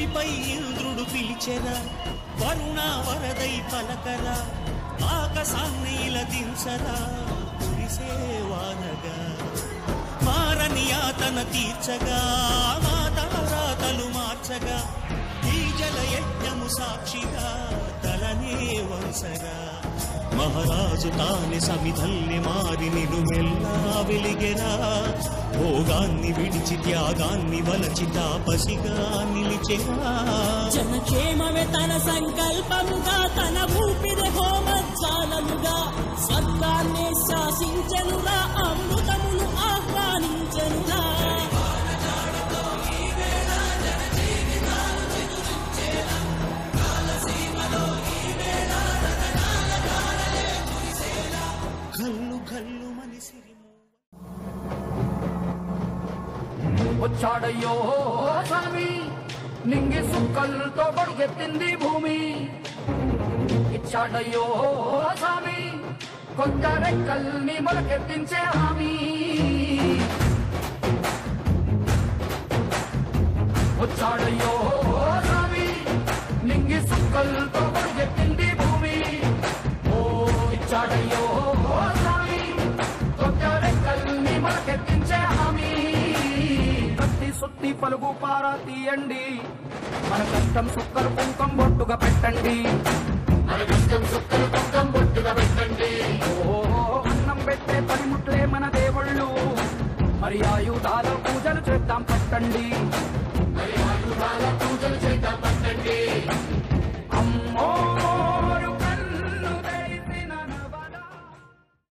భూమిపై ఇంద్రుడు పిలిచెరా వరుణ వరదై పలకరా ఆకాశాన్ని దించరా కురిసేవానగా మారని యాతన తీర్చగా మాతారాతలు మార్చగా ఈ జల యజ్ఞము సాక్షిగా తలనే వంసగా మహారాజు తాని సమిధల్ని మారి నిలుమెల్లా వెలిగెరా భోగాన్ని విడిచి త్యాగాన్ని వలచి తాపసిగా నిలిచెరా జనక్షేమమే తన సంకల్పముగా తన ఊపిరి హోమజాలముగా స్వర్గాన్ని శాసించనురా అమృతమును ఆహ్వానించనురా కల్లు కల్లు మనిసిరిము వచ్చాడయ్యో స్వామి నింగి సుక్కలతో బడిగెత్తింది భూమి ఇచ్చాడయ్యో స్వామి కొత్త రెక్కల్ని మొలకెత్తించే హామీ వచ్చాడయ్యో స్వామి నింగి సుక్కలతో బడిగెత్తింది భూమి ఓ ఇచ్చాడయ్యో స్వామి కొత్త రెక్కల్ని మొలకెత్తించే హామీ కత్తి సుత్తి పలుగు పారా తీయండి మన కష్టం సుక్కలు కుంకం బొట్టుగా పెట్టండి మన కష్టం సుక్కలు కుంకం బొట్టుగా పెట్టండి ఓ అన్నం పెట్టే పనిముట్లే మన దేవుళ్ళు మరి ఆయుధాల పూజలు చేద్దాం పట్టండి